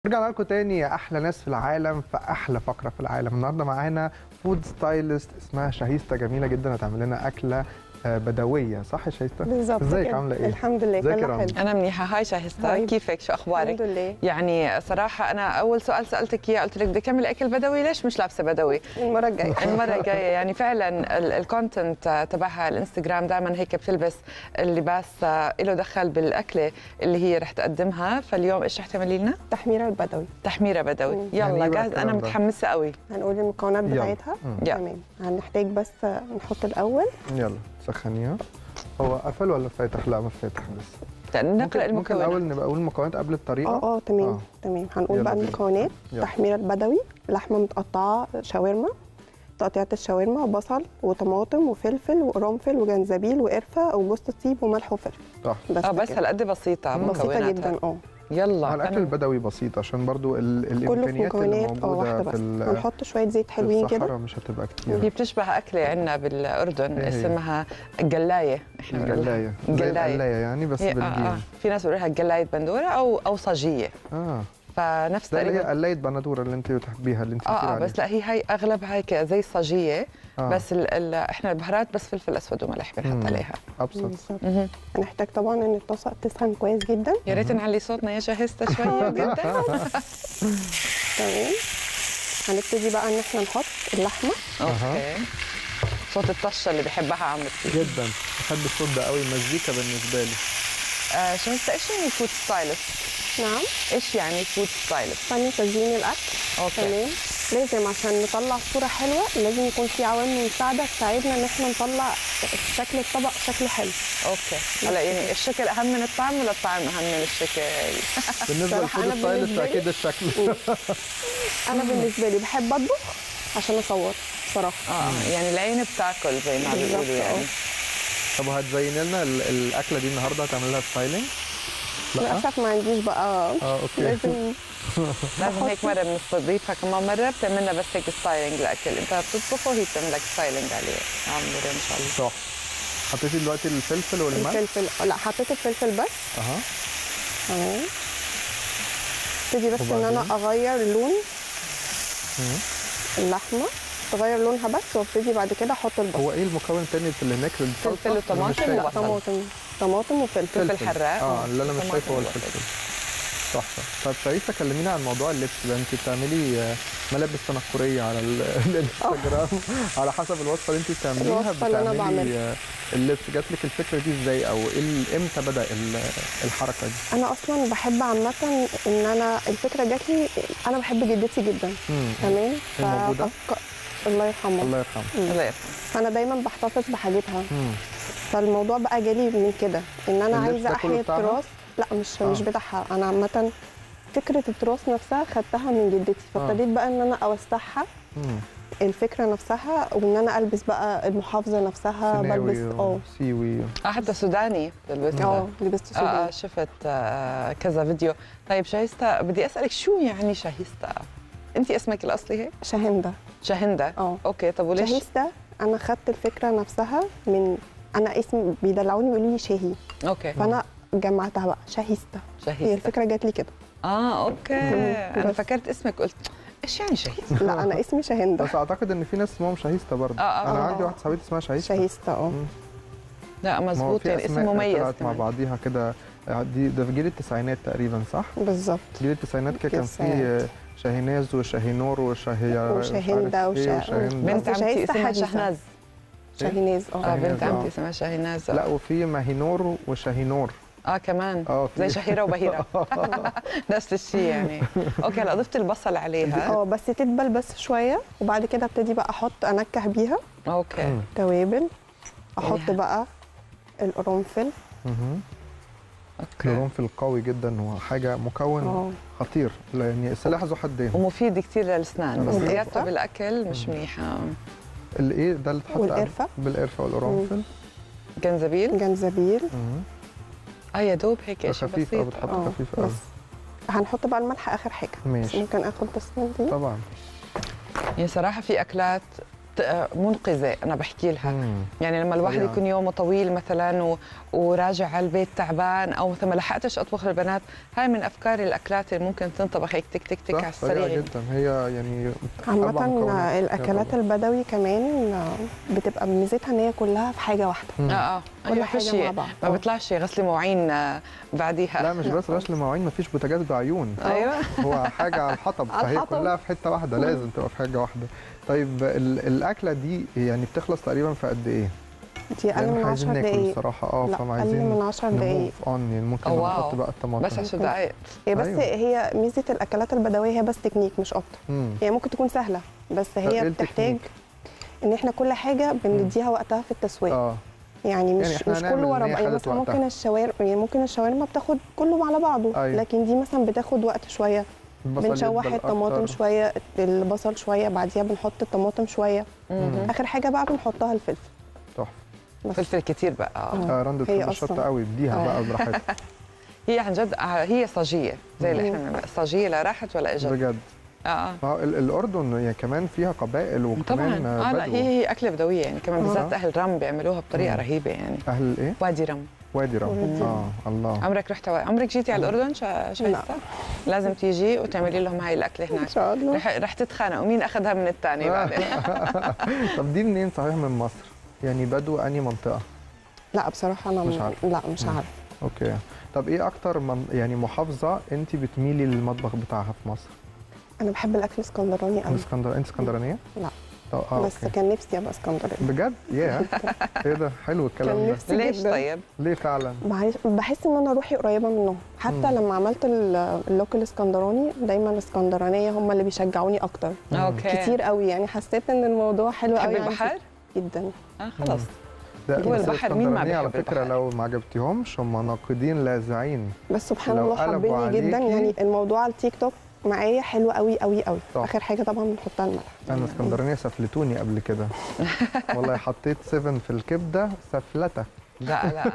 رجعنا لكم تاني يا احلى ناس في العالم في احلى فقره في العالم النهارده معانا فود ستايلست اسمها شهيستا جميله جدا هتعمل لنا اكله آه، بدويه صح يا شهيستا بالظبط ازيك كده. عامله ايه الحمد لله ازيك يا كله رامي؟ حلو انا منيحه هاي شاهستة هاي. كيفك شو اخبارك الحمد لله يعني صراحه انا اول سؤال سالتك اياه قلت لك بدك تعملي اكل بدوي ليش مش لابسه بدوي المره الجايه المره الجايه يعني فعلا الكونتنت تبعها الانستغرام دائما هيك بتلبس اللباس آه، له دخل بالاكله اللي هي رح تقدمها فاليوم ايش رح تعملي لنا التحميره البدوي تحميره بدوي مم. يعني يلا إيه بقى جاهز انا الكلام ده؟ متحمسه قوي هنقول المكونات يلا. بتاعتها مم. يلا. تمام هنحتاج بس نحط الاول يلا سخنيها هو قفل ولا فاتح لا مش فاتح لسه نقرا ممكن, ممكن المكونات الاول نبقى اقول المكونات قبل الطريقه اه اه تمام آه. تمام هنقول يلا بقى بينا. المكونات يلا. تحميره البدوي لحمه متقطعه شاورما تقطيعة الشاورما بصل وطماطم وفلفل وقرنفل وجنزبيل وقرفه وجوز الطيب وملح وفلفل صح بس اه بس كده. هالقد بسيطه بسيطه مكوناتها جدا اه يلا الاكل أنا- البدوي بسيط عشان برضو ال- كله في الامكانيات اللي مكونات اه واحده موجوده بس في ال- هنحط شويه زيت في حلوين كده الصحراء مش هتبقى كتير هي بتشبه أكلة عندنا بالأردن إيه هي؟ اسمها الجلاية إحنا بنقولها. الجلايه زي الجلاية. القلايه يعني بس هي آه آه. بالجيم في ناس بيقولوا لها جلاية بندورة أو أو صاجية اه فنفس ده اللي هي تقريبا قلايه بندوره اللي انت بتحبيها اللي انت كتير اه اه عليها. بس لا هي هي اغلبها هيك زي الصاجيه آه. بس ال ال احنا البهارات بس فلفل اسود وملح مم. بنحط عليها ابسط بالظبط مهم. هنحتاج طبعا ان الطاسه تسخن كويس جدا يا ريت نعلي صوتنا يا شهستة شويه جدا تمام هنبتدي بقى ان احنا نحط اللحمه اوكي صوت الطشه اللي بحبها عم بتصير جدا بحب الصوت ده قوي مزيكا بالنسبه لي آه شهستة ايش يعني فود ستايلست؟ نعم ايش يعني فود ستايلست؟ فني تزيين الاكل اوكي تمام لازم عشان نطلع صوره حلوه لازم يكون في عوامل مساعده تساعدنا ان احنا نطلع شكل الطبق شكل حلو اوكي هلا يعني الشكل اهم من الطعم ولا الطعم اهم من الشكل؟ بالنسبه صراحة للفود أنا ستايلست بالنسبة لي- اكيد الشكل انا بالنسبه لي بحب اطبخ عشان اصور بصراحه اه يعني العين بتاكل زي ما بالظبط، بيقولوا يعني آه. طب وهتزين لنا ال- الاكله دي النهارده هتعمل لها ستايلينج؟ لا للاسف ما عنديش بقى اه اوكي لازم لازم هيك مره بنستضيفها كمان مره بتعمل لنا بس هيك ستايلينج الاكل انت بتطبخه وهي بتعمل لك ستايلينج عليه عامله ان شاء الله صح حطيتي دلوقتي الفلفل والملح الفلفل لا حطيت الفلفل بس اها تمام ابتدي بس ان وبعدين؟ انا اغير لون مم. اللحمه تغير لونها بس وابتدي بعد كده احط البصل هو ايه المكون الثاني اللي هناك للصلصه؟ فلفل وطماطم أنا مش شايف. وبصل. طماطم طماطم وفلفل فلفل حراق اه اللي انا مش طماطم شايفه هو وبصل. الفلفل تحفه طب شريفه كلمينا عن موضوع اللبس ده انت بتعملي آه، ملابس تنكريه على ال- الانستجرام على حسب الوصفه اللي انت بتعمليها الوصفة اللي أنا بتعملي بعملها. آه، اللبس جات لك الفكره دي ازاي او إيه ال- امتى بدا ال- الحركه دي؟ انا اصلا بحب عامه ان انا الفكره جات لي انا بحب جدتي جدا مم. تمام هي موجودة؟ ففك- الله يرحمها الله يرحمه الله يرحمه فانا دايما بحتفظ بحاجتها مم. فالموضوع بقى جالي من كده ان انا اللبس عايزه ده كله احيي بتاعها؟ التراث لا مش آه. مش بتاعها انا عامه فكره التراث نفسها خدتها من جدتي فابتديت بقى ان انا اوسعها مم. الفكره نفسها وان انا البس بقى المحافظه نفسها بلبس سيناوي اه سيوي اه حتى سوداني بلبسها اه لبست اه آه، سوداني شفت آه كذا فيديو طيب شاهستة بدي اسالك شو يعني شاهستة انت اسمك الاصلي هيك شاهنده شاهندة اه اوكي طب وليش شاهيستا انا خدت الفكره نفسها من انا اسم بيدلعوني بيقولوا لي شاهي اوكي فانا جمعتها بقى شاهيستا هي شاهستة الفكره جات لي كده اه اوكي انا بس. فكرت اسمك قلت ايش يعني شاهستة لا انا اسمي شاهنده بس اعتقد ان في ناس اسمهم شاهيستا برضه آه، آه، انا آه. عندي واحده صاحبتي اسمها شاهيستا شاهيستا اه لا ما هو مزبوط في يعني اسم أسماء مميز طلعت مع كمان. بعضيها كده دي ده في جيل التسعينات تقريبا صح؟ بالظبط جيل التسعينات كده كان في التسعينات. شاهيناز وشاهينور وشاهية وشاهندة وشا- بنت بس عمتي شاهستة اسمها حديثة. شهناز شاهيناز اه اه بنت شاهناز، آه. عمتي اسمها شاهناز لا وفي ماهينور وشاهينور اه كمان اه في زي شهيره وبهيره نفس الشيء يعني اوكي هلا ضفت البصل عليها اه بس تدبل بس شويه وبعد كده ابتدي بقى احط انكه بيها اوكي مم. توابل احط يعني- بقى القرنفل مهم. اوكي القرنفل قوي جدا وحاجه مكون اه خطير لا يعني السلاح ذو حدين ومفيد كثير للاسنان بس والقرفة. زيادته بالاكل مش منيحه الايه ده اللي اتحط والقرفة. بالقرفه والقرنفل جنزبيل جنزبيل مهم. اه يا دوب هيك ده شيء خفيف اه بسيط بتحط اه خفيف قوي بس هنحط بقى الملح اخر حاجه بس ماشي ممكن اخد تصوير دي طبعا يعني صراحه في اكلات ت- منقذه انا بحكي لها مم. يعني لما الواحد طبيعي. يكون يومه طويل مثلا و... وراجع على البيت تعبان او مثلا ما لحقتش اطبخ للبنات هاي من افكار الاكلات اللي ممكن تنطبخ هيك تك تك تك على صح سريعة السريع جدا هي يعني أربع عامة مكونات. الأكلات يلا. البدوي كمان بتبقى ميزتها إن هي كلها في حاجة واحدة مم. اه اه كل أيوة، حاجة فيش مع بعض. ما آه. بيطلعش غسل مواعين آه، بعديها لا مش لا بس خالص. غسل مواعين مفيش بوتاجاز بعيون ايوه هو حاجة على الحطب على فهي الحطب. كلها في حتة واحدة لازم تبقى في حاجة واحدة طيب ال- الأكلة دي يعني بتخلص تقريبا في قد إيه؟ دي أقل لأن من احنا 10 عايزين ناكل دقايق الصراحة اه لا فما أقل عايزين من 10 دقايق نموف اون يعني ممكن أو نحط واو. بقى الطماطم بس 10 دقائق هي بس أيوة. هي ميزة الأكلات البدوية هي بس تكنيك مش أكتر مم. هي ممكن تكون سهلة بس إيه هي التكنيك؟ بتحتاج إن إحنا كل حاجة بنديها وقتها في التسوية اه يعني مش يعني إحنا مش هنعمل كله إن ورا هي بعض يعني خدت مثلا وقتها. ممكن الشاورما يعني ممكن الشاورما بتاخد كله على بعضه أيوة. لكن دي مثلا بتاخد وقت شويه البصل بنشوح يدبل الطماطم أكتر. شويه البصل شويه بعديها بنحط الطماطم شويه مهم. اخر حاجه بقى بنحطها الفلفل تحفه بس فلفل كتير بقى آه. آه رندا هي تحب أصلاً. الشطة قوي اديها آه. بقى براحتها هي عن جد آه، هي صاجيه زي اللي مم. احنا بنعمل صاجيه لا راحت ولا اجت بجد اه اه ما هو ال- الأردن يعني كمان فيها قبائل طبعا وكمان اه لا بدو. هي هي اكله بدويه يعني كمان آه. بالذات اهل رم بيعملوها بطريقه مم. رهيبه يعني أهل إيه؟ وادي رم وادي رم وادي اه الله عمرك رحت عمرك جيتي على الاردن شا... شايفه لازم تيجي وتعملي لهم هاي الاكله ان هناك شاء الله رح, رح تتخانقوا مين اخذها من الثاني بعدين طب دي منين صحيح من مصر؟ يعني بدو أنهي منطقة؟ لا بصراحه انا مش م- عارفة. لا مش مم. عارفه اوكي طب ايه اكتر من يعني محافظه انت بتميلي للمطبخ بتاعها في مصر انا بحب الاكل الاسكندراني قوي الاسكندر انت اسكندرانيه لا. اه اه بس اوكي كان نفسي ابقى اسكندراني بجد ياه ايه ده حلو الكلام كان ده نفسي ليش جداً. طيب؟ ليه فعلا معلش بحس ان انا روحي قريبه منهم حتى مم. لما عملت ال- اللوك الاسكندراني دايما الاسكندرانيه هم اللي بيشجعوني اكتر مم. اوكي كتير قوي يعني حسيت ان الموضوع حلو تحبي قوي عندي البحر؟ جدا اه خلص ده جوا بس البحر مين ما الاسكندرانية على بيحب فكره البحر؟ لو ما عجبتيهمش هم ناقدين لاذعين بس سبحان لو الله قلبوا حبيني جدا عليكي- يعني الموضوع على التيك توك معايا حلو قوي قوي قوي صح. اخر حاجه طبعا بنحطها الملح انا اسكندرانيه سفلتوني قبل كده والله حطيت 7 في الكبده سفلته لا لا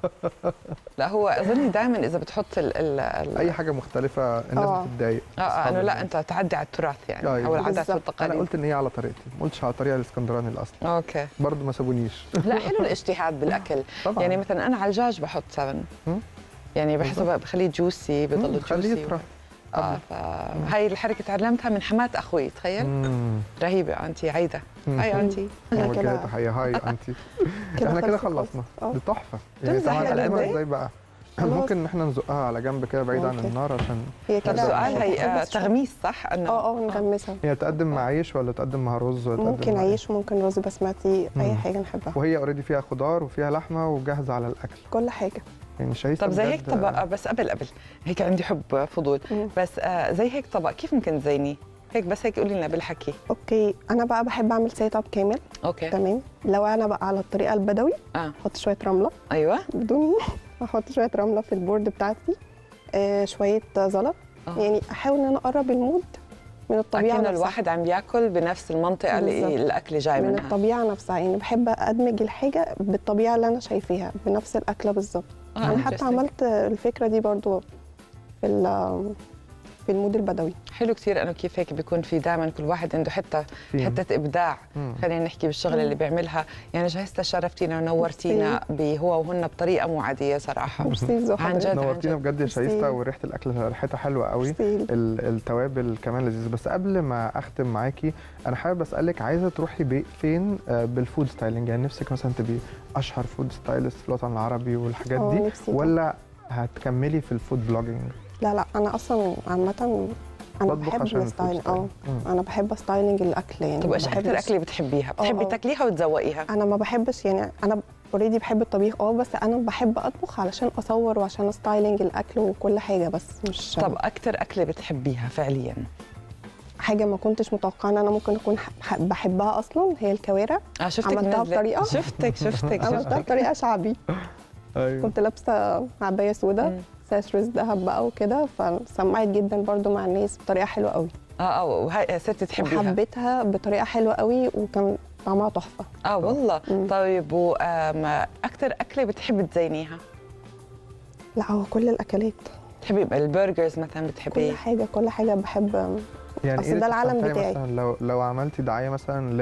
لا هو اظني دائما اذا بتحط ال ال ال- اي حاجه مختلفه الناس آه. بتتضايق اه اه أصحاب انه لا الناس. انت تعدي على التراث يعني أيوة. او العادات بالظبط. انا والتقاليد قلت ان هي على طريقتي ما قلتش على طريقه الاسكندراني الاصلي اوكي برضه ما سابونيش لا حلو الاجتهاد بالاكل طبعا يعني مثلا انا على الدجاج بحط 7 مم. يعني بحسه بالظبط. بخليه جوسي بضل خليه جوسي يطرى اه فهي الحركه تعلمتها من حمات اخوي تخيل مم. رهيبه انتي عايده مم. هاي انتي أنا هو كده كده- تحيه هاي انتي كده احنا كده خلصت خالص. خلصنا آه. دي تحفه يعني تمزح طبعا يا هنقدمها قلبي. ازاي بقى خلاص. ممكن ان احنا نزقها على جنب كده بعيد عن ممكن. النار عشان هي طب كده سؤال هي آه، بس شوية. تغميس صح انه اه اه نغمسها هي تقدم مع عيش ولا تقدم مع رز ولا تقدم ممكن مع إيه؟ عيش ممكن رز بسمتي اي مم. حاجه نحبها وهي اوريدي فيها خضار وفيها لحمه وجاهزه على الاكل كل حاجه يعني شايفه طب زي بجد- هيك طبق بس قبل قبل هيك عندي حب فضول مم. بس آه زي هيك طبق كيف ممكن تزينيه هيك بس هيك قولي لنا بالحكي اوكي انا بقى بحب اعمل سيت اب كامل اوكي تمام لو انا بقى على الطريقه البدوي اه احط شويه رمله ايوه بدون احط شويه رمله في البورد بتاعتي آه شويه زلط آه. يعني احاول ان انا اقرب المود من الطبيعه اكن نفسها الواحد عم ياكل بنفس المنطقه اللي بالظبط. الاكل جاي من منها الطبيعه نفسها يعني بحب ادمج الحاجه بالطبيعه اللي انا شايفاها بنفس الاكله بالظبط آه، انا حتى interesting. عملت الفكره دي برضو في ال- في المود البدوي حلو كثير انه كيف هيك بيكون في دائما كل واحد عنده حته فين؟ حته ابداع مم. خلينا نحكي بالشغل اللي بيعملها يعني جهزت شرفتينا ونورتينا ميرسي. بهو وهن بطريقه مو عاديه صراحه ميرسي ذو عن حضرتك. جد. نورتينا بجد يا ميرسي. شايستا وريحه الاكل ريحتها حلوه قوي ميرسي. ال- التوابل كمان لذيذه بس قبل ما اختم معاكي انا حابب اسالك عايزه تروحي بي فين آه، بالفود ستايلينج يعني نفسك مثلا تبقي اشهر فود ستايلست في الوطن العربي والحاجات اه دي نفسي ده. ولا هتكملي في الفود بلوجينج لا لا انا اصلا عامه انا بطبخ بحب عشان الستايل الفود اه ستايل. مم. انا بحب ستايلنج الاكل يعني طب ما ايش اكثر بحبش- اكله بتحبيها؟ آه، بتحبي آه. تاكليها وتزوقيها؟ انا ما بحبش يعني انا اوريدي بحب الطبيخ اه بس انا بحب اطبخ علشان اصور وعشان ستايلنج الاكل وكل حاجه بس مش طب اكثر اكله بتحبيها فعليا؟ حاجه ما كنتش متوقعه ان انا ممكن اكون ح- ح- بحبها اصلا هي الكوارع اه شفتك عملتها نازلة. بطريقة؟ شفتك شفتك عملتها شفتك بطريقه شعبي ايوه كنت لابسه عبايه سودا مم. ساس رز ذهب بقى وكده فسمعت جدا برضو مع الناس بطريقه حلوه قوي اه اه وهي صرتي تحبيها وحبيتها بطريقه حلوه قوي وكان طعمها تحفه اه والله مم. طيب واكثر اكله بتحبي تزينيها؟ لا هو كل الاكلات بتحبي البرجرز مثلا بتحبي كل حاجه كل حاجه بحب يعني أصل إيه ده العالم تستمتعي بتاعي. مثلا لو لو عملتي دعايه مثلا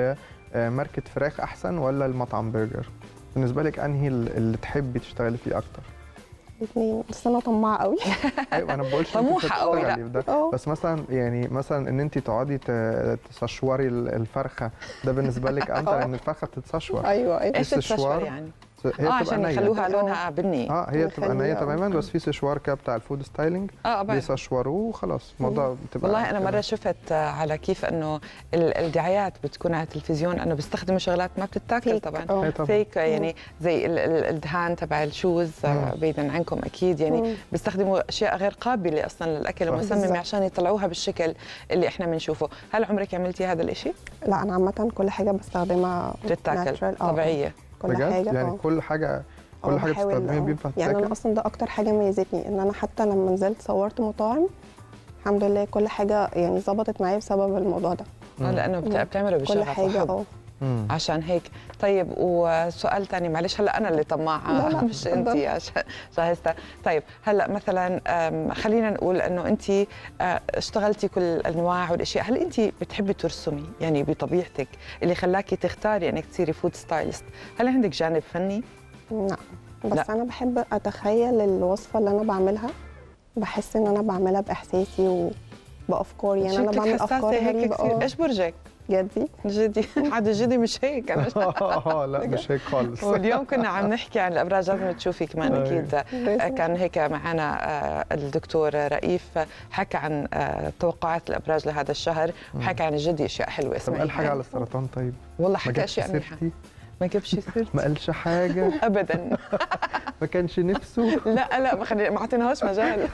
آه، ماركه فراخ احسن ولا المطعم برجر بالنسبه لك انهي ال- اللي تحبي تشتغلي فيه اكتر الاثنين بس انا طماعه قوي ايوه انا ما بقولش إن أنت طموحة قوي، لا. تشتغلي في ده اه بس مثلا يعني مثلا ان انت تقعدي ت- تسشوري ال- الفرخه ده بالنسبه لك امتع اه. لان الفرخه بتتسشور ايوه ايوه ايش السشوار التشوار يعني؟ هي اه بتبقى عشان نية. يخلوها اه. لونها بني اه هي بتبقى نيه نخليها- تماما بس في سشوار كده بتاع الفود ستايلينج اه بعد. بيسشوروه وخلاص الموضوع بتبقى والله انا كده. مره شفت آه، على كيف انه ال- الدعايات بتكون على التلفزيون انه بيستخدموا شغلات ما بتتاكل فيك. طبعا اه. إيه طبعا فيك يعني زي ال- ال- الدهان تبع الشوز آه، مم. بعيدا عنكم اكيد يعني مم. بيستخدموا اشياء غير قابله اصلا للاكل صح. المسممه بالظبط. عشان يطلعوها بالشكل اللي احنا بنشوفه هل عمرك عملتي هذا الإشي لا انا عامه كل حاجه بستخدمها بتتاكل natural. اه. طبيعيه كل بجد حاجه يعني اه. كل حاجه اه كل حاجه بحاول- بتستخدميها اه. بينفع يعني انا تتاكل اصلا ده اكتر حاجه ميزتني ان انا حتى لما نزلت صورت مطاعم الحمد لله كل حاجه يعني ظبطت معايا بسبب الموضوع ده آه، لانه بت- مم. بتعمله كل بشغف حاجه وحب اه مم. عشان هيك طيب وسؤال تاني معلش هلا انا اللي طماعه لا، لا، مش انت اتفضل. يا ش- شاهستة طيب هلا مثلا أم، خلينا نقول انه انت آه، اشتغلتي كل الانواع والاشياء هل انت بتحبي ترسمي يعني بطبيعتك اللي خلاكي تختاري انك تصيري فود ستايلست هل عندك جانب فني لا بس لا. انا بحب اتخيل الوصفه اللي انا بعملها بحس ان انا بعملها باحساسي وبافكاري يعني انا شكلك بعمل افكار حساسة هيك غريبه كثير اه ايش برجك جدي جدي عاد جدي مش هيك انا اه لا مش هيك خالص واليوم كنا عم نحكي عن الابراج لازم تشوفي كمان أيوة. اكيد آه، كان هيك معنا آه، الدكتور رئيف حكى عن آه، توقعات الابراج لهذا الشهر وحكى عن الجدي اشياء حلوه طب اسمعي قال حاجه على السرطان طيب والله ما حكى جابش اشياء منيحه سيرتي ما جابش سيرتي ما قالش حاجه ابدا ما كانش نفسه لا لا ما خلي ما اعطيناهوش مجال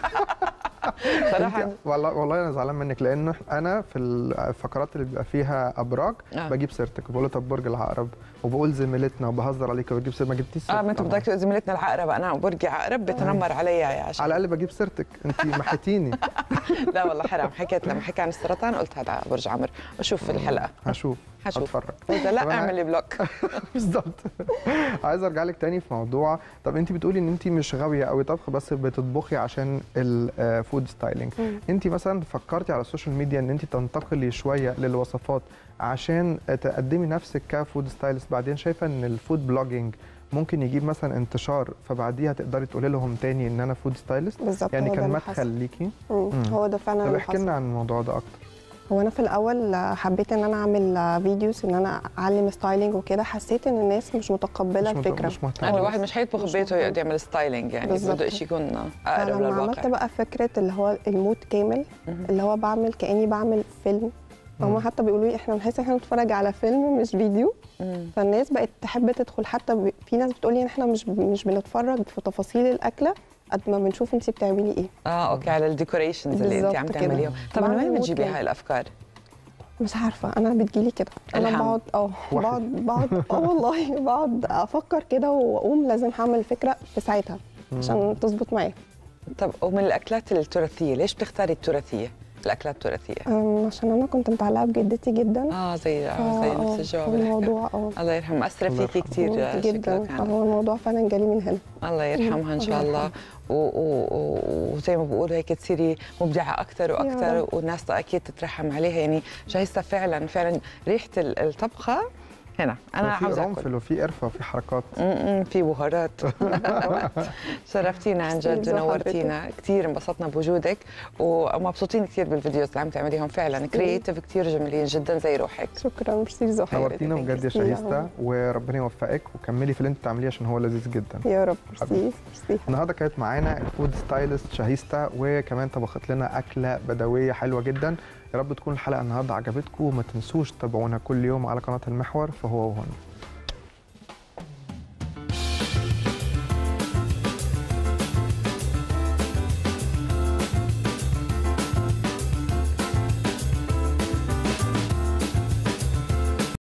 صراحه انت والله والله انا زعلان منك لانه انا في الفقرات اللي بيبقى فيها ابراج آه. بجيب سيرتك بقول له طب برج العقرب وبقول زميلتنا وبهزر عليك وبجيب سيرتك ما جبتيش اه سيرتك ما انت طبعاً. بدك زميلتنا العقرب انا برجي عقرب بتنمر عليها يا عشان على الاقل بجيب سيرتك انت محيتيني لا والله حرام حكيت لما حكى عن السرطان قلت هذا برج عمر اشوف في الحلقه هشوف هشوف هتفرج واذا لا طب أنا- اعمل لي بلوك بالظبط عايز ارجع لك تاني في موضوع طب انت بتقولي ان انت مش غاويه قوي طبخ بس بتطبخي عشان الفود ستايلينج مم. انت مثلا فكرتي على السوشيال ميديا ان انت تنتقلي شويه للوصفات عشان تقدمي نفسك كفود ستايلست بعدين شايفه ان الفود بلوجينج ممكن يجيب مثلا انتشار فبعديها تقدري تقولي لهم تاني ان انا فود ستايلست بالظبط يعني هو ده كان اللي مدخل حصل. ليكي مم. مم. هو ده فعلا طب اللي احكي حصل لنا عن الموضوع ده اكتر هو انا في الاول حبيت ان انا اعمل فيديوز ان انا اعلم ستايلينج وكده حسيت ان الناس مش متقبله مش مت- الفكره مش مهتم يعني خالص. الواحد مش حيطبخ مش ببيته مهتم. يقعد يعمل ستايلينج يعني بالظبط. بده شيء يكون اقرب فلما عملت للواقع بقى فكره اللي هو المود كامل مهم. اللي هو بعمل كاني بعمل فيلم هما حتى بيقولوا لي احنا بنحس ان احنا بنتفرج على فيلم مش فيديو مم. فالناس بقت تحب تدخل حتى ب... في ناس بتقول لي ان احنا مش مش بنتفرج في تفاصيل الاكله قد ما بنشوف انت بتعملي ايه اه اوكي على الديكوريشنز اللي انت بالظبط عم كده. تعمليهم طب من بعمل وين مود بتجيبي كامل. هاي الافكار؟ مش عارفه انا بتجيلي كده انا إلهام. بقعد اه وحي. بقعد بقعد اه والله بقعد افكر كده واقوم لازم هعمل فكره في ساعتها عشان تظبط معايا طب ومن الاكلات التراثيه ليش بتختاري التراثيه؟ الاكلات التراثيه أم، عشان انا كنت متعلقه بجدتي جدا اه زي آه زي نفس الجواب اللي حكى. الموضوع اه الله يرحمه مأثرة الله فيكي يرحمه. كثير جدا شكلها كان هو الموضوع فعلا جالي من هنا الله يرحمها ان شاء الله الله و- و- و- وزي ما بقولوا هيك تصيري مبدعه اكثر واكثر رب. والناس اكيد تترحم عليها يعني شايسه فعلا فعلا ريحه ال- الطبخه هنا انا في عاوزه اكل قرنفل وفي قرفه وفي حركات م-م، في بهارات شرفتينا عن جد تسلمي ذوق ونورتينا كثير انبسطنا بوجودك ومبسوطين كثير بالفيديوز اللي عم تعمليهم فعلا كرييتيف كثير جميلين جدا زي روحك شكرا ميرسي زهر نورتينا بجد يا ميرسي. شهيستا وربنا يوفقك وكملي في اللي انت بتعمليه عشان هو لذيذ جدا يا رب ميرسي ميرسي النهارده كانت معانا الفود ستايلست شهيستا وكمان طبخت لنا اكله بدويه حلوه جدا يا رب تكون الحلقه النهارده عجبتكم وما تنسوش تتابعونا كل يوم على قناه المحور فهو وهنا